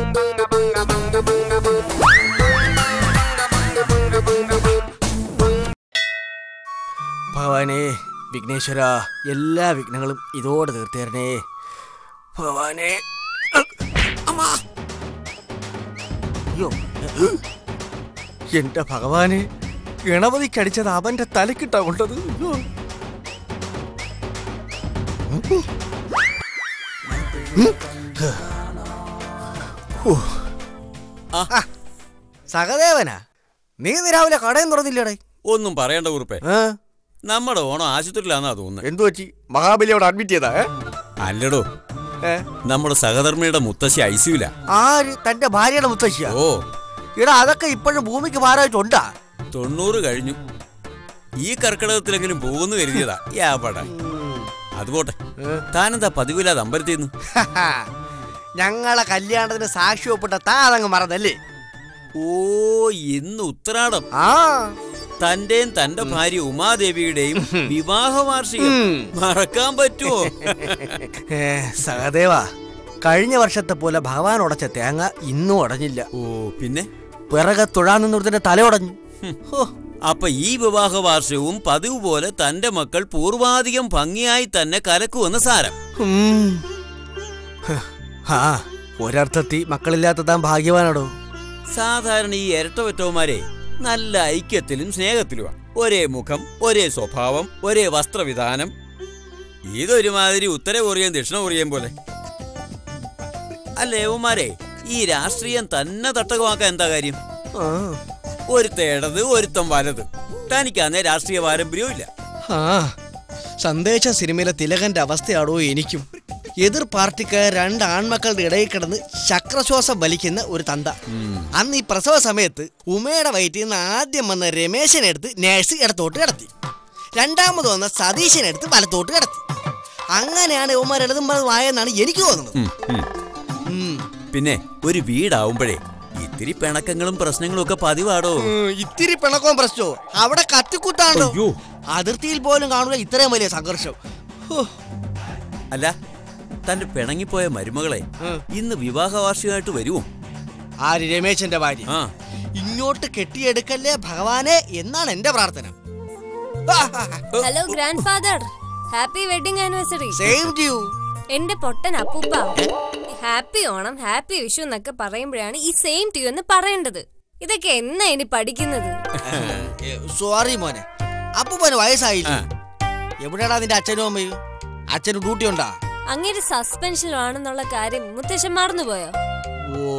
ഭഗവാനെ വിഘ്നേശ്വര എല്ലാ വിഘ്നങ്ങളും ഇതോടെ തീർത്തേരണേ ഭഗവാനെ അമ്മാ. അയ്യോ എന്റെ ഭഗവാനെ ഗണപതിക്കടിച്ചത് അവന്റെ തലക്കിട്ടാ കൊണ്ടത് അയ്യോ. ഹോ. ആ, സഹദേവനാ നീ ഇന്ന് രാവിലെ കടയും തുറന്നില്ലടേ ഒന്നും പറയണ്ട കുറുപ്പേ നമ്മുടെ ഓണം ആശുപത്രിയിലാന്നാ തോന്നുന്നത് എന്തു പറ്റി മഹാബലി അവിടെ അഡ്മിറ്റ് ചെയ്താ ഏ? അല്ലടോ ഏ? നമ്മുടെ സഹധർമ്മിയുടെ മുത്തശ്ശി ഐസിയുല ആര് തന്റെ ഭാര്യയുടെ മുത്തശ്ശിയാ ഓ എടാ അതൊക്കെ ഇപ്പോഴും ഭൂമിക്ക് ഭാരമായിട്ടുണ്ടാ തൊണ്ണൂറ് കഴിഞ്ഞു ഈ കർക്കിടകത്തിലെങ്കിലും പോകുന്നു കരുതിയതാ യാപട അത് പോട്ടെ താനെന്താ പതിവില്ലാതെ അമ്പലത്തിന്ന് ഞങ്ങളെ കല്യാണത്തിന് സാക്ഷി ഒപ്പിട്ട താ അതങ്ങ് മറന്നല്ലേ ഓ ഇന്ന് ഉത്രാടം ആ തന്റെയും തന്റെ ഭാര്യ ഉമാദേവിയുടെയും വിവാഹ വാർഷികം മറക്കാൻ പറ്റുമോ ഏ, സഹദേവ കഴിഞ്ഞ വർഷത്തെ പോലെ ഭഗവാൻ ഉടച്ച തേങ്ങ ഇന്നും ഉടഞ്ഞില്ല ഓ പിന്നെ പിറകെ തൊഴാൻ നിന്നൊരുത്തിന്റെ തല ഉടഞ്ഞു ഹോ, അപ്പൊ ഈ വിവാഹ വാർഷികവും പതിവ് പോലെ തന്റെ മക്കൾ പൂർവാധികം ഭംഗിയായി തന്നെ കലക്കുമെന്ന് സാരം ഉം. ഹ്, ആ ഒരർത്ഥത്തിൽ മക്കളില്ലാത്ത താൻ ഭാഗ്യവാനാടോ സാധാരണ ഈ ഇരട്ടവറ്റവന്മാരെ നല്ല ഐക്യത്തിലും സ്നേഹത്തിലുമാണ് ഒരേ മുഖം ഒരേ സ്വഭാവം ഒരേ വസ്ത്രവിധാനം ഇതൊരുമാതിരി ഉത്തര കൊറിയൻ ദക്ഷിണ കൊറിയൻ പോലെ അല്ല യവന്മാരെ ഈ രാഷ്ട്രീയം തന്നെ തട്ടകമാക്കാൻ എന്താ കാര്യം ആ, ഒരുത്ത ഇടത് ഒരുത്തം വലത് തനിക്കാന്നേ രാഷ്ട്രീയ പാരമ്പര്യവും ഇല്ല ആ സന്ദേശ സിനിമയിലെ തിലകന്റെ അവസ്ഥയാടോ എനിക്കും എതിർ പാർട്ടിക്കാർ രണ്ട് ആൺമക്കളുടെ ഇടയിൽ കിടന്ന് ചക്രശ്വാസം വലിക്കുന്ന ഒരു തന്ത അന്ന് ഈ പ്രസവ സമയത്ത് ഉമയുടെ വയറ്റിൽ നിന്ന് ആദ്യം വന്ന രമേശനെ എടുത്ത് നേഴ്സ് ഇടത്തോട്ട് കിടത്തി രണ്ടാമത് വന്ന സതീശനെ എടുത്ത് വലത്തോട്ട് കിടത്തി അങ്ങനെയാണ് ഇവന്മാർ ഇടതും വായെന്നാണ് എനിക്ക് തോന്നുന്നത് ഉം, ഉം. ഉം. പിന്നെ ഒരു വീടാവുമ്പോഴേ ഇത്തിരി പിണക്കങ്ങളും പ്രശ്നങ്ങളും ഒക്കെ പതിവാടോ ഉം, ഇത്തിരി പിണക്കവും പ്രശ്നമോ അവിടെ കത്തിക്കുത്താണല്ലോ അയ്യോ. അതിർത്തിയിൽ പോലും കാണൂല ഇത്രയും വലിയ സംഘർഷം ഹോ. അല്ല തന്റെ പിണങ്ങിപ്പോയ മരുമകളെ ഇന്ന് വിവാഹ വാർഷികമായിട്ട് വരുമോ ആര് രമേശന്റെ ഭാര്യ ആ ഇങ്ങോട്ട് കെട്ടിയെടുക്കല്ലേ ഭഗവാനെ എന്നാണ് എന്റെ പ്രാർത്ഥന hello grandfather happy wedding anniversary same to you എന്റെ പൊട്ടൻ അപ്പൂപ്പ ഹാപ്പി ഓണം ഹാപ്പി വിഷു എന്നൊക്കെ പറയുമ്പോഴാണ് ഈ സെയിം ടു എന്ന് പറയേണ്ടത് ഇതൊക്കെ എന്നാ ഇനി പഠിക്കുന്നത് സോറി മോനെ അപ്പൂപ്പന് വയസ്സായില്ല എവിടെയാടാ നിന്റെ അച്ഛനും അമ്മയും അച്ഛന് ഡ്യൂട്ടി ഉണ്ടാ അങ്ങേര് സസ്പെൻഷനിലാണെന്നുള്ള കാര്യം മുത്തശ്ശൻ മറന്നുപോയോ ഓ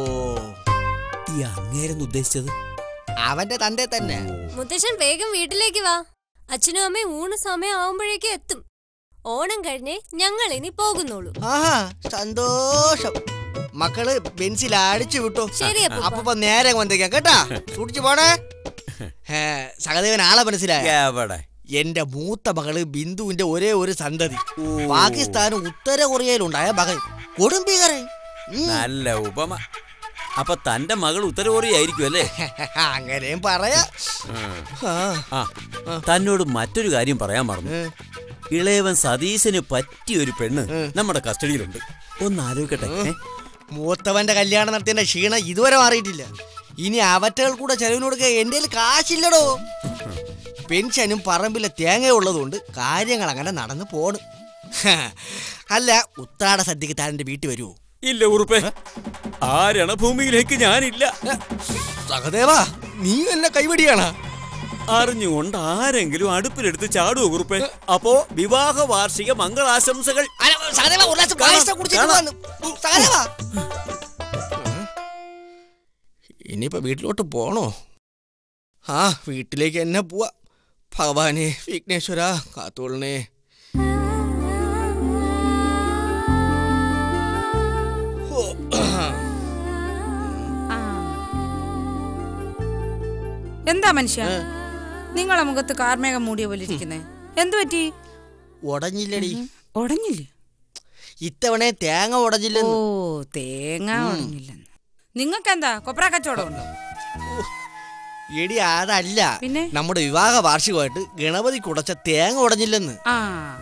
ഈ അങ്ങേരെന്ന് ഉദ്ദേശിച്ചത് അവന്റെ തന്റെ തന്നെ മുത്തശ്ശൻ വേഗം വീട്ടിലേക്ക് വാ അച്ഛനും അമ്മയും ഊണ് സമയം ആവുമ്പോഴേക്കും എത്തും ഓണം കഴിഞ്ഞേ ഞങ്ങൾ ഇനി പോകുന്നുള്ളൂ ആഹാ സന്തോഷം മക്കള് ബെൻസിൽ അടിച്ചു വിട്ടു ശരി, അപ്പൂപ്പ. അപ്പൂപ്പ നേരെ വന്നേക്കാം കേട്ടാ സൂക്ഷിച്ചു പോണേ ഏ, സഹദേവൻ ആളെ മനസ്സിലായ എവിടെ എന്റെ മൂത്ത മകള് ബിന്ദുവിന്റെ ഒരേ ഒരു സന്തതി പാകിസ്ഥാനും ഉത്തര കൊറിയയിലുണ്ടായ മകൻ കൊടുംബീകരൻ ഉം. നല്ല ഉപമ അപ്പൊ തന്റെ മകൾ ഉത്തര കൊറിയ ആയിരിക്കും അല്ലേ അങ്ങനെയും പറയാ ആ, ആ തന്നോട് മറ്റൊരു കാര്യം പറയാൻ മറന്നു ഇളയവൻ സതീശന് പറ്റിയ ഒരു പെണ്ണ് നമ്മുടെ കസ്റ്റഡിയിലുണ്ട് ഒന്ന് ആലോചിക്കട്ടെ ഏ? മൂത്തവന്റെ കല്യാണം നടത്തിയതിന്റെ ക്ഷീണം ഇതുവരെ മാറിയിട്ടില്ല ഇനി അവറ്റകൾ കൂടെ ചെലവിന് കൊടുക്കാൻ എന്റെ കയ്യിൽ കാശില്ലടോ പെൻഷനും പറമ്പിലെ തേങ്ങ ഉള്ളതുകൊണ്ട് കാര്യങ്ങൾ അങ്ങനെ നടന്നു പോണ് ഹ, അല്ല ഉത്താട സദ്യക്ക് താൻ എന്റെ വീട്ടിൽ വരുമോ ഇല്ല ഉറുപ്പേ ആ രണഭൂമിയിലേക്ക് ഞാനില്ല സഹദേവാ നീ എന്നെ കൈവടിയാണ അറിഞ്ഞുകൊണ്ട് ആരെങ്കിലും അടുപ്പിലെടുത്ത് ചാടുവോ കുറുപ്പേ അപ്പോ വിവാഹ വാർഷിക മംഗളാശംസകൾ സഹദേവ ഒരു ഗ്ലാസ് പായസം കുടിച്ചിട്ട് കാണാം. വന്നു. സഹദേവ ഇനിയിപ്പോ വീട്ടിലോട്ട് പോണോ ആ വീട്ടിലേക്ക് എന്നെ പോവാ ഭഗവാനെ വിഘ്നേശ്വര കാത്തോളണേ ഓ, എന്താ മനുഷ്യ നിങ്ങളെ മുഖത്ത് കാർമേഘം മൂടിയ പോലെ ഇരിക്കുന്നേ എന്തു പറ്റി ഉടഞ്ഞില്ലടി ഉടഞ്ഞില്ലേ ഇത്തവണ തേങ്ങ ഓ ഉടഞ്ഞില്ലെന്ന് തേങ്ങ ഉടഞ്ഞില്ലെന്ന് നിങ്ങൾക്കെന്താ കൊപ്ര കച്ചവടം ഉണ്ടോ എടി അതല്ല പിന്നെ? നമ്മുടെ വിവാഹ വാർഷികമായിട്ട് ഗണപതി കുടച്ച തേങ്ങ ഉടഞ്ഞില്ലെന്ന് ആ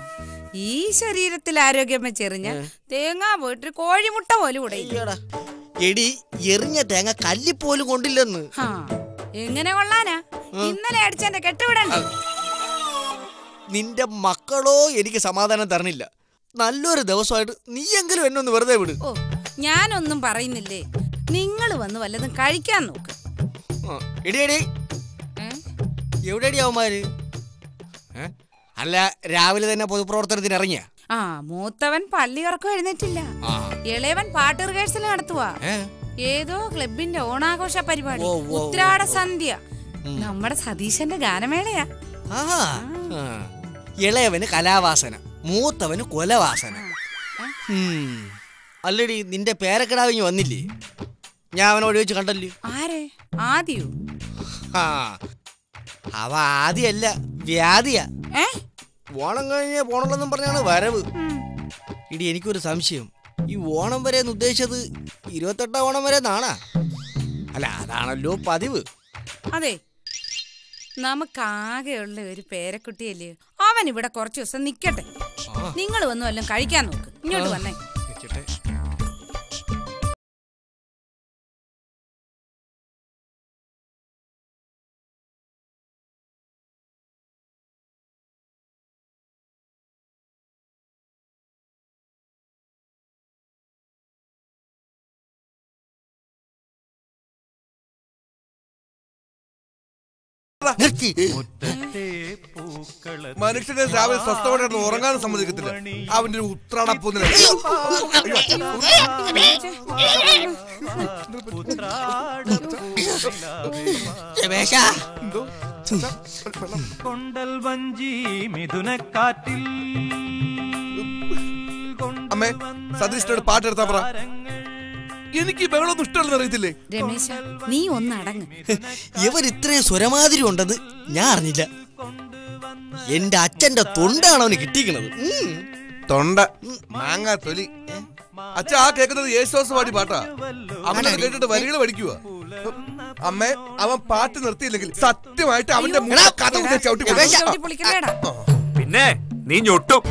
ഈ ശരീരത്തിൽ ആരോഗ്യം വെച്ചെറിഞ്ഞ തേങ്ങ പോയിട്ട് കോഴിമുട്ട പോലും ഉടയില്ല അയ്യോടാ എടി എറിഞ്ഞ തേങ്ങ കല്ലിപ്പോലും കൊണ്ടില്ലെന്ന് ഹാ, എങ്ങനെ കൊള്ളാനാ ഇന്നലെ അടിച്ചെന്റെ കെട്ടുവിടണ്ടേ നിന്റെ മക്കളോ എനിക്ക് സമാധാനം തരണില്ല നല്ലൊരു ദിവസമായിട്ട് നീയെങ്കിലും എന്നെ ഒന്ന് വെറുതെ വിട് ഓ ഞാനൊന്നും പറയുന്നില്ലേ നിങ്ങൾ വന്ന് വല്ലതും കഴിക്കാൻ നോക്ക് ആ, എടി എടി ഏ? എവിടെയടി അവന്മാര് ഏ? അല്ല രാവിലെ തന്നെ പൊതുപ്രവർത്തനത്തിന് ഇറങ്ങിയ ആ മൂത്തവൻ പള്ളി ഉറക്കം എഴുന്നേറ്റില്ല ഇളയവൻ പാട്ട് റിഹേഴ്സൽ നടത്തുവാ ഏതോ ക്ലബിന്റെ ഓണാഘോഷ പരിപാടി ഓ, ഓ, ഓ, ഉത്രാട സന്ധ്യ നമ്മുടെ സതീശന്റെ ഗാനമേളയാ ഇളയവന് കലാവാസന മൂത്തവന് കൊലവാസന ഉം. അല്ലടി നിന്റെ പേരക്കിടാവിഞ്ഞ് വന്നില്ലേ ഞാൻ അവനോട് ചോദിച്ചു കണ്ടല്ലേ ആരെ ആദ്യോ ആ അവ ആദ്യമല്ല വ്യാധിയാ ഏ ഓണം കഴിഞ്ഞ് പോണല്ലെന്നും പറഞ്ഞാണ് വരവ് ഉം. ഇടി എനിക്കൊരു സംശയം ഈ ഓണം വരെ എന്ന് ഉദ്ദേശിച്ചത് ഇരുപത്തെട്ടാം ഓണം വരെ നാണാ അല്ല അതാണല്ലോ പതിവ് അതെ നമുക്കാകെയുള്ള ഒരു പേരക്കുട്ടിയല്ലേ അവൻ ഇവിടെ കുറച്ചു ദിവസം നിക്കട്ടെ നിങ്ങൾ വന്നു വല്ലതും കഴിക്കാൻ നോക്ക് ഇങ്ങോട്ട് വന്നേ നിർത്തി മനുഷ്യനെ രാവിലെ സ്വസ്ഥമായിട്ട് കിടന്ന് ഉറങ്ങാനും സമ്മതിക്കത്തില്ല അവന്റെ ഒരു ഉത്രാടപ്പൂന്നിന് രമേശ കൊണ്ടൽ വഞ്ചി മിഥുനക്കാറ്റിൽ അമ്മേ സതീഷിനോട് പാട്ടെടുത്താ പറ എനിക്ക് ഈ ബഹളമൊന്നും ഇഷ്ടമല്ലെന്ന് അറിയത്തില്ലേ രമേശ നീ ഒന്ന് അടങ്ങ് ഇവർ ഇത്രയും സ്വരമാതിരി ഉണ്ടെന്ന് ഞാൻ അറിഞ്ഞില്ല എന്റെ അച്ഛന്റെ തൊണ്ടാണ് അവന് കിട്ടിയിരിക്കണത് ഉം. തൊണ്ട മാങ്ങാ തൊലി അച്ഛ ആ കേൾക്കുന്നത് യേശുദാസ് പാടി പാട്ടാ അവനത് കേട്ടിട്ട് വരികൾ പഠിക്കുക അമ്മേ അവൻ പാട്ട് നിർത്തിയില്ലെങ്കിൽ സത്യമായിട്ട് അവന്റെ മുഖ കഥ ചവിട്ടി പൊളിക്കും. രമേശ. ചവിട്ടി പൊളിക്കല്ലേടാ പിന്നെ നീ ഞൊട്ടും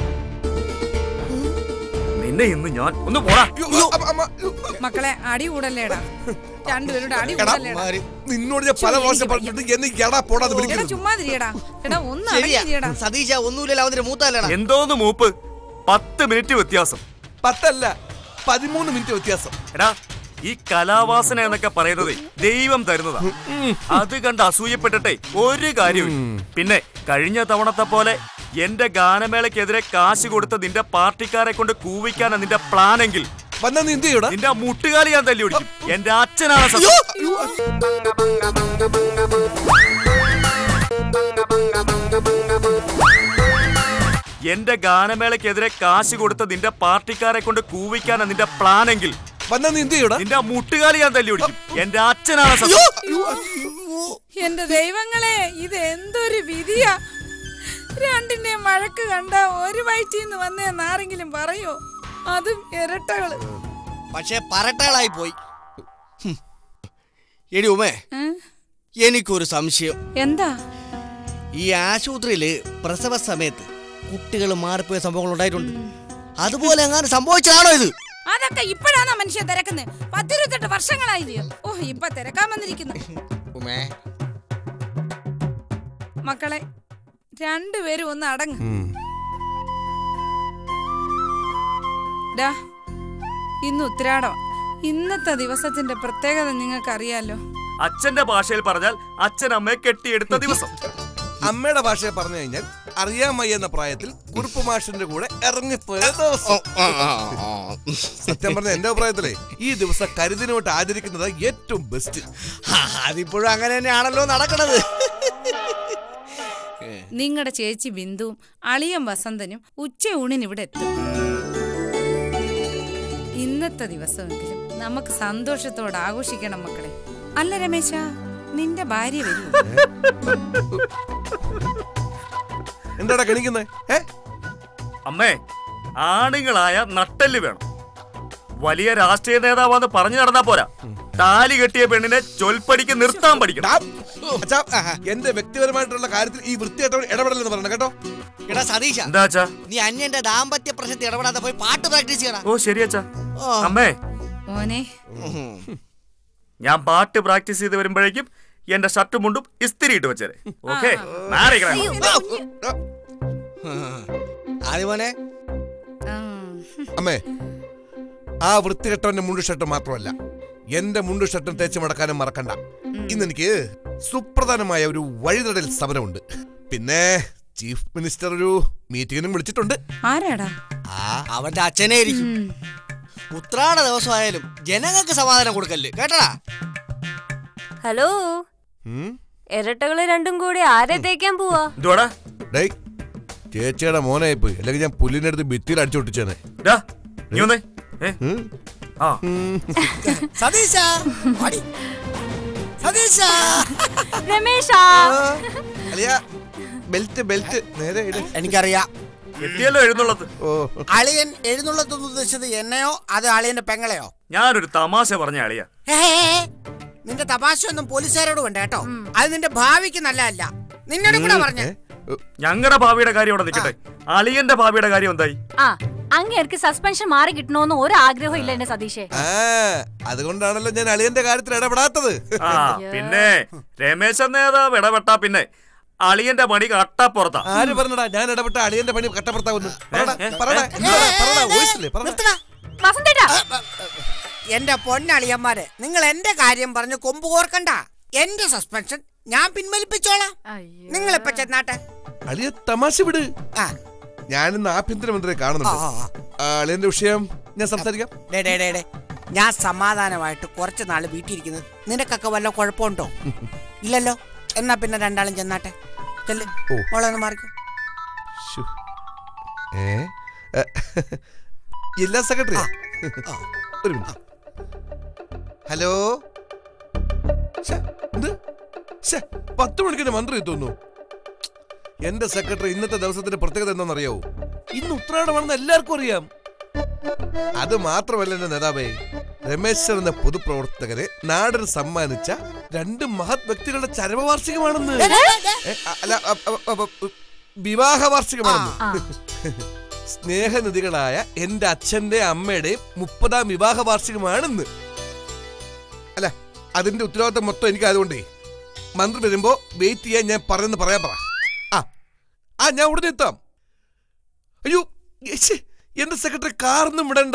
നിന്നെ ഇന്ന് ഞാൻ ഒന്ന് പോടാ അയ്യോ, അമ്മ, അമ്മ, അയ്യോ. മക്കളെ അടി കൂടല്ലേടാ രണ്ടുപേരുടെ അടി എടാ, കൂടല്ലേടാ മാറി. നിന്നോട് ഞാൻ പല പ്രാവശ്യം പറഞ്ഞിട്ട് എന്ന് എടാ പോടാന്ന് എടാ വിളിക്കുന്നു ചുമ്മാതിരിയടാ എടാ ഒന്ന് ശരിയാ അടങ്ങിരിയടാ സതീശ ഒന്നുമില്ലല്ലോ അവന്റെ മൂത്തല്ലടാ എന്തോന്ന് മൂപ്പ് പത്ത് മിനിറ്റ് വ്യത്യാസം പത്തല്ല പതിമൂന്ന് മിനിറ്റ് വ്യത്യാസം എടാ ഈ കലാവാസന എന്നൊക്കെ പറയുന്നത് ദൈവം തരുന്നതാ അത് കണ്ട് അസൂയപ്പെട്ടിട്ടെ ഒരു കാര്യവും പിന്നെ കഴിഞ്ഞ തവണത്തെ പോലെ എന്റെ ഗാനമേളയ്ക്കെതിരെ കാശ് കൊടുത്ത നിന്റെ പാർട്ടിക്കാരെ കൊണ്ട് കൂവിക്കാനാ നിന്റെ പ്ലാനെങ്കിൽ വന്നാ നീ എന്ത് ചെയ്യൂടാ നിന്റെ ആ മുട്ടുകാലി ഞാൻ തല്ലി ഓടിക്കും എന്റെ അച്ഛനാണ് സത്യം എന്റെ ഗാനമേളയ്ക്കെതിരെ കാശ് കൊടുത്ത നിന്റെ പാർട്ടിക്കാരെ കൊണ്ട് കൂവിക്കാനാ നിന്റെ പ്ലാനെങ്കിൽ വന്നാ നീ എന്ത് ചെയ്യൂടാ നിന്റെ ആ മുട്ടുകാലി ഞാൻ തല്ലി ഓടിക്കും എന്റെ അച്ഛനാണ് സത്യം എന്റെ ദൈവങ്ങളെ ഇത് എന്തൊരു വിധിയാ രണ്ടിന്റെ മഴക്ക് കണ്ട ഒരു വയറ്റിന്ന് വന്നേന്ന് ആരെങ്കിലും പറയോ അതും ഇരട്ടകള് പക്ഷെ പറട്ടകളായി പോയി ഹും. എടി ഉമേ ഏ? എനിക്കൊരു സംശയം എന്താ ഈ ആശുപത്രിയില് പ്രസവ സമയത്ത് കുട്ടികൾ മാറിപ്പോയ സംഭവങ്ങൾ ഉണ്ടായിട്ടുണ്ട് അതുപോലെ എങ്ങാനും സംഭവിച്ചതാണോ ഇത് അതൊക്കെ ഇപ്പോഴാണോ മനുഷ്യൻ തിരക്കുന്നത് പത്തിരുപത്തെട്ട് വർഷങ്ങളായില്ലയോ ഓ ഇപ്പൊ തിരക്കാൻ വന്നിരിക്കുന്നു ഉമേ മക്കളെ രണ്ടുപേരും ഒന്ന് അടങ്ങ് ഡാ ഇന്ന് ഉത്തരാടം ഇന്നത്തെ ദിവസത്തിന്റെ പ്രത്യേകത നിങ്ങൾക്ക് അറിയാലോ അച്ഛന്റെ ഭാഷയിൽ പറഞ്ഞാൽ അച്ഛൻ അമ്മയെ കെട്ടിയെടുത്ത ദിവസം അമ്മയുടെ ഭാഷയെ പറഞ്ഞു കഴിഞ്ഞാൽ അറിയാൻ വയ്യ എന്ന പ്രായത്തിൽ കുറുപ്പ് മാഷിന്റെ കൂടെ ഇറങ്ങിപ്പോയ ദിവസം സത്യം പറഞ്ഞ എന്റെ അഭിപ്രായത്തിലേ ഈ ദിവസം കരുതിനോട്ട് ആചരിക്കുന്നത് ഏറ്റവും ബെസ്റ്റ് ആ, അതിപ്പോഴും അങ്ങനെ തന്നെയാണല്ലോ നടക്കണത് നിങ്ങളുടെ ചേച്ചി ബിന്ദുവും അളിയൻ വസന്തനും ഉച്ചയൂണിന് ഇവിടെ എത്തും ഇന്നത്തെ ദിവസമെങ്കിലും നമുക്ക് സന്തോഷത്തോടെ ആഘോഷിക്കണം മക്കളെ അല്ല രമേശ നിന്റെ ഭാര്യ വരൂ എന്താടാ കണിക്കുന്നത് ഏ അമ്മേ ആണുങ്ങളായ നട്ടല് വേണം വലിയ രാഷ്ട്രീയ നേതാവാന്ന് പറഞ്ഞു നടന്നാ പോരാ താലി കെട്ടിയ പെണ്ണിനെ ചൊൽപ്പടിക്ക് നിർത്താൻ പഠിക്കണം ഡാ, അച്ഛാ, എന്റെ വ്യക്തിപരമായിട്ടുള്ള കാര്യത്തിൽ ഈ വൃത്തിയായിട്ടവൻ ഇടപെടലെന്ന് പറയണം കേട്ടോ എടാ സതീശ എന്താ അച്ഛാ നീ അന്യന്റെ ദാമ്പത്യ പ്രശ്നത്തിൽ ഇടപെടാതെ പോയി പാട്ട് പ്രാക്ടീസ് ചെയ്യണം ഓ ശരി അച്ഛാ ആ. അമ്മേ മോനെ ഞാൻ പാട്ട് പ്രാക്ടീസ് ചെയ്ത് വരുമ്പോഴേക്കും എന്റെ ഷർട്ടും മുണ്ടും ഇസ്തിരി ഇട്ട് വെച്ചേരെ ഓക്കെ ആദ്യമോനെ ആ. അമ്മേ ആ വൃത്തികെട്ടവന്റെ മുണ്ടു ഷർട്ട് മാത്രമല്ല എന്റെ മുണ്ടു ഷർട്ടും തേച്ച് മടക്കാനും മറക്കണ്ട ഇന്ന് എനിക്ക് സുപ്രധാനമായ ഒരു വഴിതടൽ സമരമുണ്ട് പിന്നെ ചീഫ് മിനിസ്റ്റർ ഒരു മീറ്റിങ്ങിനും വിളിച്ചിട്ടുണ്ട് ആരാടാ ആ അവന്റെ അച്ഛനെ ഇരിക്കും ഉം. ഉത്രാട ദിവസമായാലും ജനങ്ങൾക്ക് സമാധാനം കൊടുക്കല്ലേ കേട്ടടാ ഹലോ ഉം? ഇരട്ടകള് രണ്ടും കൂടി ആരെ തേക്കാൻ പോവാ എന്തുവാടാ ഡേയ് ചേച്ചിയുടെ മോനായി പോയി അല്ലെങ്കിൽ ഞാൻ പുല്ലിന്റെ അടുത്ത് ഭിത്തിയിൽ അടിച്ചു പൊട്ടിച്ചേനെ ഡാ, നീ വന്നേ ഏ ഉം? ആ സതീശ സതീശ രമേശാ അളിയ ബെൽറ്റ് ബെൽറ്റ് നേരെ ഇട് എനിക്കറിയാം എത്തിയല്ലോ എഴുന്നള്ളത് ഓ അളിയൻ എഴുന്നള്ളത്തെന്ന് ഉദ്ദേശിച്ചത് എന്നെയോ അത് അളിയന്റെ പെങ്ങളെയോ ഞാനൊരു തമാശ പറഞ്ഞ അളിയ ഹേ, ഹേ, ഹേ. നിന്റെ തപാശ ഒന്നും പോലീസുകാരോട് വേണ്ട കേട്ടോ അത് നിന്റെ ഭാവിക്ക് നല്ലതല്ല നിന്നോട് കൂടെ പറഞ്ഞ ഏ? ഞങ്ങളുടെ ഭാവിയുടെ കാര്യം അവിടെ നിൽക്കട്ടെ അളിയന്റെ ഭാവിയുടെ കാര്യം എന്തായി ആ അങ്ങേർക്ക് സസ്പെൻഷൻ മാറി കിട്ടണോന്ന് ഒരു ആഗ്രഹം ഇല്ല എന്റെ സതീഷേ ആ അതുകൊണ്ടാണല്ലോ ഞാൻ അളിയന്റെ കാര്യത്തിൽ ഇടപെടാത്തത് ആ പിന്നെ രമേശൻ നേതാവ് ഇടപെട്ടാ പിന്നെ അളിയന്റെ പണി കട്ടപ്പുറത്താ ആര് പറഞ്ഞടാ ഞാൻ ഇടപെട്ട അളിയന്റെ പണി കട്ടപ്പുറത്താവുന്നു പറടാ, പറടാ, എന്താടാ, പറടാ, voice ഇല്ലേ, പറടാ. വസന്തേട്ടാ എന്റെ പൊന്നളിയന്മാരെ നിങ്ങൾ എന്റെ കാര്യം പറഞ്ഞ് കൊമ്പ് കോർക്കണ്ട എന്റെ സസ്പെൻഷൻ ഞാൻ പിൻവലിപ്പിച്ചോളാം നിങ്ങൾ ഇപ്പൊ ചെന്നാട്ടെ അളിയ തമാശ വിട് ആ ഞാനിന്ന് ആഭ്യന്തരമന്ത്രിയെ ആ, കാണുന്നുണ്ട് ആ, ആ. ആ, അളിയന്റെ വിഷയം ഞാൻ സംസാരിക്കാം ഡേ ഡേ ഡേ ഡേ ഞാൻ സമാധാനമായിട്ട് കുറച്ച് നാള് വീട്ടിലിരിക്കുന്നത് നിനക്കൊക്കെ വല്ല കുഴപ്പമുണ്ടോ ഇല്ലല്ലോ എന്നാ പിന്നെ രണ്ടാളും ചെന്നാട്ടെ ചെല്ല് ഓ. മോളെ ഒന്ന് മാറിക്കോ ശ്ശോ. ഏ ഏ, ജില്ലാ സെക്രട്ടറി ഒരു മിനിറ്റ് ഹലോ ശ്ശെ, എന്ത്? ശ്ശെ, പത്ത് മണിക്ക് മന്ത്രി എത്തുന്നു എന്റെ സെക്രട്ടറി ഇന്നത്തെ ദിവസത്തിന്റെ പ്രത്യേകത എന്താണെന്നറിയാവോ ഇന്ന് ഉത്രാടമാണെന്ന് എല്ലാവർക്കും അറിയാം അത് മാത്രമല്ല എന്റെ നേതാവേ രമേശ് എന്ന പൊതുപ്രവർത്തകരെ നാടിന് സമ്മാനിച്ച രണ്ട് മഹത് വ്യക്തികളുടെ ചരമവാർഷികമാണെന്ന് ഏ, അല്ല അ, അ, അ, അ, വിവാഹ വാർഷികമാണെന്ന് സ്നേഹനിധികളായ എന്റെ അച്ഛന്റെ അമ്മയുടെയും മുപ്പതാം വിവാഹ വാർഷികമാണെന്ന് അല്ല അതിന്റെ ഉത്തരവാദിത്തം മൊത്തം എനിക്ക് ആയതുകൊണ്ടേ മന്ത്രി വരുമ്പോ വെയിറ്റ് ചെയ്യാൻ ഞാൻ പറയുന്നത് പറയാൻ പറ ആ ആ ഞാൻ ഉടനെ എത്താം അയ്യോ യേശേ, എന്റെ സെക്രട്ടറി കാറൊന്നും വിടണ്ട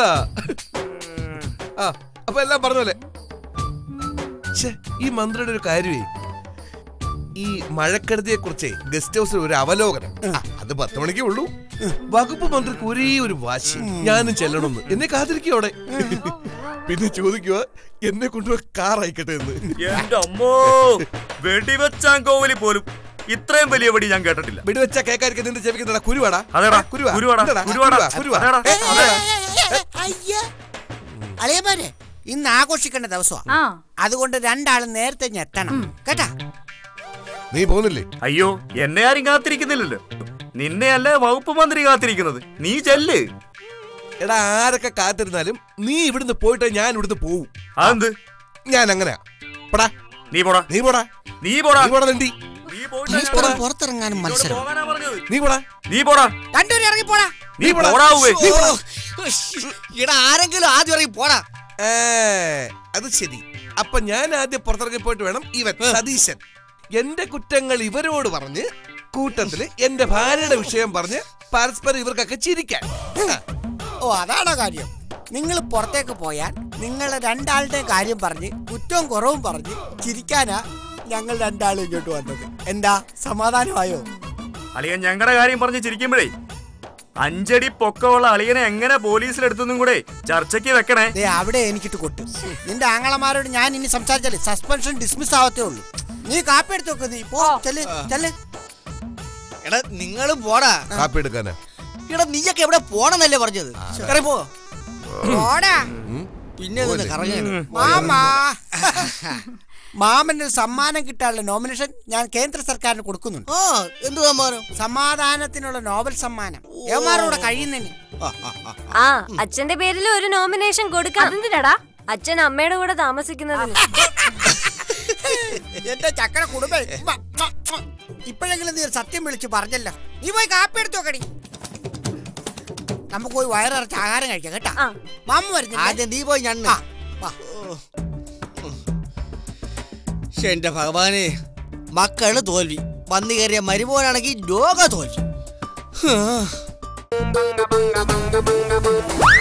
ആ അപ്പൊ എല്ലാം പറഞ്ഞോലെ ഛേ, ഈ മന്ത്രിയുടെ ഒരു കാര്യമേ ഈ മഴക്കെടുതിയെ കുറിച്ച് ഗസ്റ്റ് ഹൗസിൽ ഒരു അവലോകനം ആ, അത് പത്ത് മണിക്കേ ഉള്ളൂ വകുപ്പ് മന്ത്രിക്ക് ഒരേ ഒരു വാശി ഞാനും ചെല്ലണമെന്ന് എന്നെ കാത്തിരിക്കും അവിടെ പിന്നെ ചോദിക്കുക എന്നെ കൊണ്ടുപോയി കാർ അയക്കട്ടെ എന്ന് എന്റെ അമ്മോ വെടിവെച്ചാൻ കോവലി പോലും ഇത്രയും വലിയ വെടി ഞാൻ കേട്ടിട്ടില്ല വെടിവെച്ച കേക്കായിരിക്കും നിന്റെ ചെവിക്കുന്നതാ കുരുവാടാ അതെടാ, ആ, കുരുവാ കുരുവാടാ, എന്താടാ? കുരുവാടാ, കുരുവാ, കുരുവാ. അതെടാ, ഏ, അതെടാ. അയ്യ അളിയന്മാരെ ഇന്ന് ആഘോഷിക്കേണ്ട ദിവസമാണ് ആ അതുകൊണ്ട് രണ്ടാളും നേരത്തെ ഇങ്ങ് എത്തണം കേട്ടാ നീ പോകുന്നില്ലേ അയ്യോ എന്നെ ആരും കാത്തിരിക്കുന്നില്ലല്ലോ നിന്നെ അല്ലേ വകുപ്പ് മന്ത്രി കാത്തിരിക്കുന്നത് നീ ചെല്ല് എടാ ആരൊക്കെ കാത്തിരുന്നാലും നീ ഇവിടുന്ന് പോയിട്ട് ഞാൻ ഇവിടുന്ന് പോവും അതെന്ത് ഞാൻ അങ്ങനെ പടാ നീ പോടാ നീ പോടാ നീ പോടാ നീ പോടാ തണ്ടി നീ പോയിട്ടാ ഞാൻ ഈശ്വരൻ പോടാ. പുറത്തിറങ്ങാനും നിന്നോട് മത്സരം പോകാനാ പറഞ്ഞത് നീ പോടാ നീ പോടാ രണ്ടുപേരും ഇറങ്ങി പോടാ നീ പോടാവേ ഇടാ ആരെങ്കിലും ആദ്യം ഇറങ്ങി പോടാ ഏ, അത് ശരി അപ്പൊ ഞാൻ ആദ്യം പുറത്തിറങ്ങി പോയിട്ട് വേണം ഇവൻ സതീശൻ എന്റെ കുറ്റങ്ങൾ ഇവരോട് പറഞ്ഞ് കൂട്ടത്തില് എന്റെ ഭാര്യയുടെ വിഷയം പറഞ്ഞ് പരസ്പരം ഇവർക്കൊക്കെ ചിരിക്കാൻ ആ, ഓ അതാണോ കാര്യം നിങ്ങൾ പുറത്തേക്ക് പോയാൽ നിങ്ങൾ രണ്ടാളുടെ കാര്യം പറഞ്ഞ് കുറ്റവും കുറവും പറഞ്ഞ് ചിരിക്കാനാ ഞങ്ങൾ രണ്ടാളും ഇങ്ങോട്ട് വന്നത് എന്താ സമാധാനമായോ അളിയൻ ഞങ്ങളുടെ കാര്യം പറഞ്ഞ് ചിരിക്കുമ്പോഴേ അഞ്ചടി പൊക്കമുള്ള അളിയനെ എങ്ങനെ പോലീസിലെടുത്തെന്നും കൂടെ ചർച്ചയ്ക്ക് വെക്കണേ ദേ അവിടെ എനിക്കിട്ട് കൊട്ട് നിന്റെ ആങ്ങളമാരോട് ഞാൻ ഇനി സംസാരിച്ചാലേ സസ്പെൻഷൻ ഡിസ്മിസ് ആവത്തേ ഉള്ളൂ നീ കാപ്പി എടുത്ത് വെക്ക് നീ പോ ചെല്ല് ചെല്ല് എടാ നിങ്ങളും പോടാ കാപ്പി എടുക്കാനാ എടാ നീയൊക്കെ എവിടെ പോണെന്നല്ലേ പറഞ്ഞത് ഇറങ്ങി പോ പോടാ പിന്നെ നിന്ന് കറങ്ങാൻ മാമാ മാമന് സമ്മാനം കിട്ടാനുള്ള നോമിനേഷൻ ഞാൻ കേന്ദ്ര സർക്കാരിന് കൊടുക്കുന്നുണ്ട് ആ എന്ത് സമ്മാനം സമാധാനത്തിനുള്ള നോബൽ സമ്മാനം ഏമാരോടെ കഴിയുന്നതിന് ആ അച്ഛന്റെ പേരിൽ ഒരു നോമിനേഷൻ കൊടുക്കാം അതെന്തിനാടാ അച്ഛൻ അമ്മയുടെ കൂടെ താമസിക്കുന്നതിന് എന്റെ ചക്കര കുടുംബം ഇപ്പോഴെങ്കിലും നീ ഒരു സത്യം വിളിച്ച് പറഞ്ഞല്ലോ നീ പോയി കാപ്പി എടുത്തു നോക്കടി നമുക്ക് പോയി വയറിറച്ച് ആഹാരം കഴിക്കാം കേട്ടാ ആ. മാമ വരുന്നില്ല ആദ്യം നീ പോയി ഞണ്ണ് ആ, ശ്ശെ, എന്റെ ഭഗവാനെ മക്കള് തോൽവി വന്നു കയറിയ മരുമോനാണെങ്കിൽ ലോക തോൽവി ഹാ.